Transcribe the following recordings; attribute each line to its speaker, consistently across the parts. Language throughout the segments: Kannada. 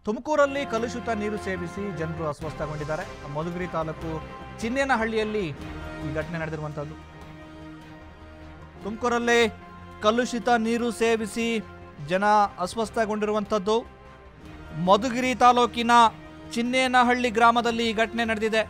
Speaker 1: ತುಮಕೂರಲ್ಲಿ ಕಲುಷಿತ ನೀರು ಸೇವಿಸಿ ಜನರು ಅಸ್ವಸ್ಥಗೊಂಡಿದ್ದಾರೆ ಮಧುಗಿರಿ ತಾಲೂಕು ಚಿನ್ನೇನಹಳ್ಳಿಯಲ್ಲಿ ಈ ಘಟನೆ ನಡೆದಿರುವಂಥದ್ದು ತುಮಕೂರಲ್ಲಿ ಕಲುಷಿತ ನೀರು ಸೇವಿಸಿ ಜನ ಅಸ್ವಸ್ಥಗೊಂಡಿರುವಂಥದ್ದು ಮಧುಗಿರಿ ತಾಲೂಕಿನ ಚಿನ್ನೇನಹಳ್ಳಿ ಗ್ರಾಮದಲ್ಲಿ ಈ ಘಟನೆ ನಡೆದಿದೆ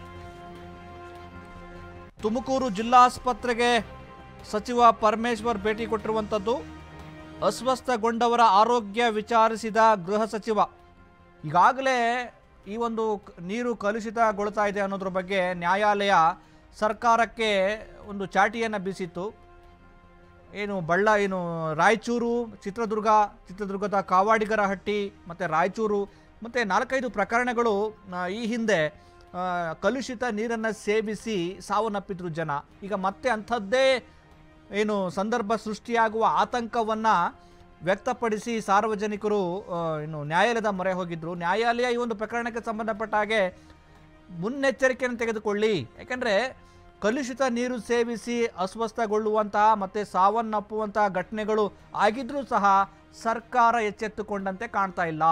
Speaker 1: ತುಮಕೂರು ಜಿಲ್ಲಾಸ್ಪತ್ರೆಗೆ ಸಚಿವ ಪರಮೇಶ್ವರ್ ಭೇಟಿ ಕೊಟ್ಟಿರುವಂಥದ್ದು ಅಸ್ವಸ್ಥಗೊಂಡವರ ಆರೋಗ್ಯ ವಿಚಾರಿಸಿದ ಗೃಹ ಸಚಿವ ಈಗಾಗಲೇ ಈ ಒಂದು ಕ- ನೀರು ಕಲುಷಿತಗೊಳ್ತಾ ಇದೆ ಅನ್ನೋದ್ರ ಬಗ್ಗೆ ನ್ಯಾಯಾಲಯ ಸರ್ಕಾರಕ್ಕೆ ಒಂದು ಚಾಟಿಯನ್ನು ಬೀಸಿತ್ತು ಏನು ಬಳ್ಳ ಏನು ರಾಯಚೂರು ಚಿತ್ರದುರ್ಗ ಚಿತ್ರದುರ್ಗದ ಕಾವಾಡಿಗರ ಹಟ್ಟಿ ಮತ್ತು ರಾಯಚೂರು ಮತ್ತು ನಾಲ್ಕೈದು ಪ್ರಕರಣಗಳು ಆ, ಈ ಹಿಂದೆ ಆ, ಕಲುಷಿತ ನೀರನ್ನು ಸೇವಿಸಿ ಸಾವನ್ನಪ್ಪಿದ್ರು ಜನ ಈಗ ಮತ್ತೆ ಅಂಥದ್ದೇ ಏನು ಸಂದರ್ಭ ಸೃಷ್ಟಿಯಾಗುವ ಆತಂಕವನ್ನು ವ್ಯಕ್ತಪಡಿಸಿ ಸಾರ್ವಜನಿಕರು ಆ, ಏನು ನ್ಯಾಯಾಲಯದ ಮೊರೆ ಹೋಗಿದ್ರು ನ್ಯಾಯಾಲಯ ಈ ಒಂದು ಪ್ರಕರಣಕ್ಕೆ ಸಂಬಂಧಪಟ್ಟ ಹಾಗೆ ಮುನ್ನೆಚ್ಚರಿಕೆಯನ್ನು ತೆಗೆದುಕೊಳ್ಳಿ ಯಾಕೆಂದರೆ ಕಲುಷಿತ ನೀರು ಸೇವಿಸಿ ಅಸ್ವಸ್ಥಗೊಳ್ಳುವಂತಹ ಮತ್ತು ಸಾವನ್ನಪ್ಪುವಂತಹ ಘಟನೆಗಳು ಆಗಿದ್ರೂ ಸಹ ಸರ್ಕಾರ ಎಚ್ಚೆತ್ತುಕೊಂಡಂತೆ ಕಾಣ್ತಾ ಇಲ್ಲ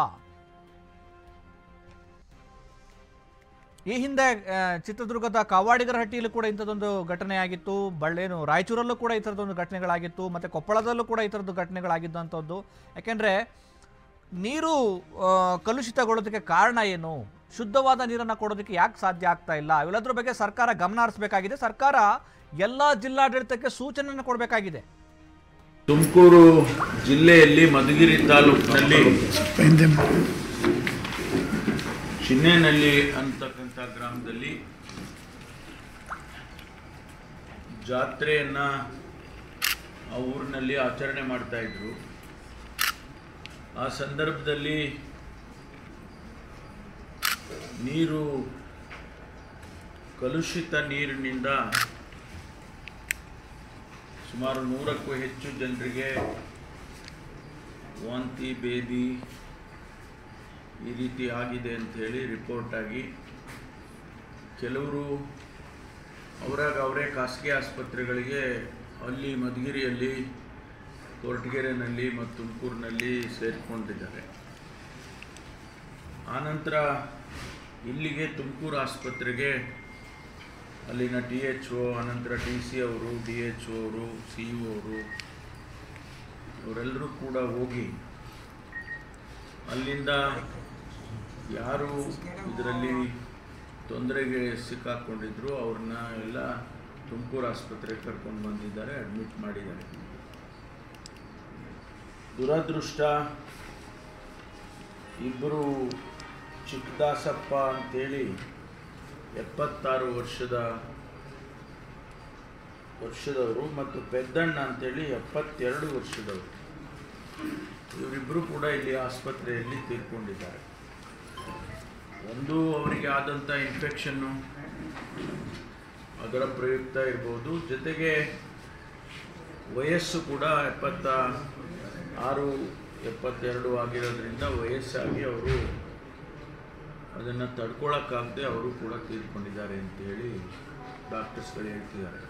Speaker 1: ಈ ಹಿಂದೆ ಆ, ಚಿತ್ರದುರ್ಗದ ಕಾವಾಡಿಗರ ಹಟ್ಟಿಯಲ್ಲೂ ಕೂಡ ಇಂಥದ್ದೊಂದು ಘಟನೆ ಆಗಿತ್ತು ಬಳ್ಳೇನು ರಾಯಚೂರಲ್ಲೂ ಕೂಡ ಈ ಥರದೊಂದು ಘಟನೆಗಳಾಗಿತ್ತು ಮತ್ತು ಕೊಪ್ಪಳದಲ್ಲೂ ಕೂಡ ಈ ಥರದ್ದು ಘಟನೆಗಳಾಗಿದ್ದಂಥದ್ದು ಯಾಕೆಂದರೆ ನೀರು ಆ, ಕಲುಷಿತಗೊಳ್ಳೋದಕ್ಕೆ ಕಾರಣ ಏನು ಶುದ್ಧವಾದ ನೀರನ್ನು ಕೊಡೋದಕ್ಕೆ ಯಾಕೆ ಸಾಧ್ಯ ಆಗ್ತಾ ಇಲ್ಲ ಇವೆಲ್ಲದ್ರ ಬಗ್ಗೆ ಸರ್ಕಾರ ಗಮನ ಹರಿಸಬೇಕಾಗಿದೆ ಸರ್ಕಾರ ಎಲ್ಲ ಜಿಲ್ಲಾಡಳಿತಕ್ಕೆ ಸೂಚನೆಯನ್ನು ಕೊಡಬೇಕಾಗಿದೆ
Speaker 2: ತುಮಕೂರು ಜಿಲ್ಲೆಯಲ್ಲಿ ಮಧುಗಿರಿ ತಾಲೂಕಿನಲ್ಲಿ ಚಿನ್ನೇನಹಳ್ಳಿ ಅಂತಕ್ಕಂಥ ಗ್ರಾಮದಲ್ಲಿ ಜಾತ್ರೆಯನ್ನ ಆ ಊರಿನಲ್ಲಿ ಆಚರಣೆ ಮಾಡ್ತಾ ಇದ್ರು ಆ ಸಂದರ್ಭದಲ್ಲಿ ನೀರು ಕಲುಷಿತ ನೀರಿನಿಂದ ಸುಮಾರು ನೂರಕ್ಕೂ ಹೆಚ್ಚು ಜನರಿಗೆ ವಾಂತಿ ಬೇದಿ ಈ ರೀತಿ ಆಗಿದೆ ಅಂತ ಹೇಳಿ ರಿಪೋರ್ಟ್ ಆಗಿ ಕೆಲವರು ಅವರಾಗ ಅವರೇ ಖಾಸಗಿ ಆಸ್ಪತ್ರೆಗಳಿಗೆ ಅಲ್ಲಿ ಮಧುಗಿರಿಯಲ್ಲಿ ಕೊರಟಗೆರೆನಲ್ಲಿ ಮತ್ತು ತುಮಕೂರಿನಲ್ಲಿ ಸೇರಿಕೊಂಡಿದ್ದಾರೆ ಆನಂತರ ಇಲ್ಲಿಗೆ ತುಮಕೂರು ಆಸ್ಪತ್ರೆಗೆ ಅಲ್ಲಿನ ಟಿ ಎಚ್ ಒ ಅನಂತರ ಡಿ ಸಿ ಅವರು ಡಿ ಎಚ್ ಒ ಅವರು ಸಿ ಯು ಅವರು ಇವರೆಲ್ಲರೂ ಕೂಡ ಹೋಗಿ ಅಲ್ಲಿಂದ ಯಾರು ಇದರಲ್ಲಿ ತೊಂದರೆಗೆ ಸಿಕ್ಕಾಕೊಂಡಿದ್ರು ಅವ್ರನ್ನ ಎಲ್ಲ ತುಮಕೂರು ಆಸ್ಪತ್ರೆಗೆ ಕರ್ಕೊಂಡು ಬಂದಿದ್ದಾರೆ ಅಡ್ಮಿಟ್ ಮಾಡಿದ್ದಾರೆ ದುರದೃಷ್ಟ ಇಬ್ಬರು ಚಿಕ್ಕದಾಸಪ್ಪ ಅಂತೇಳಿ ಎಪ್ಪತ್ತಾರು ವರ್ಷದ ವರ್ಷದವರು ಮತ್ತು ಪೆದ್ದಣ್ಣ ಅಂತೇಳಿ ಎಪ್ಪತ್ತೆರಡು ವರ್ಷದವರು ಇವರಿಬ್ಬರು ಕೂಡ ಇಲ್ಲಿ ಆಸ್ಪತ್ರೆಯಲ್ಲಿ ತೀರ್ಕೊಂಡಿದ್ದಾರೆ ಒಂದು ಅವರಿಗೆ ಆದಂಥ ಇನ್ಫೆಕ್ಷನ್ನು ಅದರ ಪ್ರಯುಕ್ತ ಇರ್ಬೋದು ಜೊತೆಗೆ ವಯಸ್ಸು ಕೂಡ ಎಪ್ಪತ್ತ ಆರು ಎಪ್ಪತ್ತೆರಡು ಆಗಿರೋದ್ರಿಂದ ವಯಸ್ಸಾಗಿ ಅವರು ಅದನ್ನು ತಡ್ಕೊಳಕ್ಕಾಗದೆ ಅವರು ಕೂಡ ತೀರ್ಕೊಂಡಿದ್ದಾರೆ ಅಂತೇಳಿ ಡಾಕ್ಟರ್ಸ್ಗಳು ಹೇಳ್ತಿದ್ದಾರೆ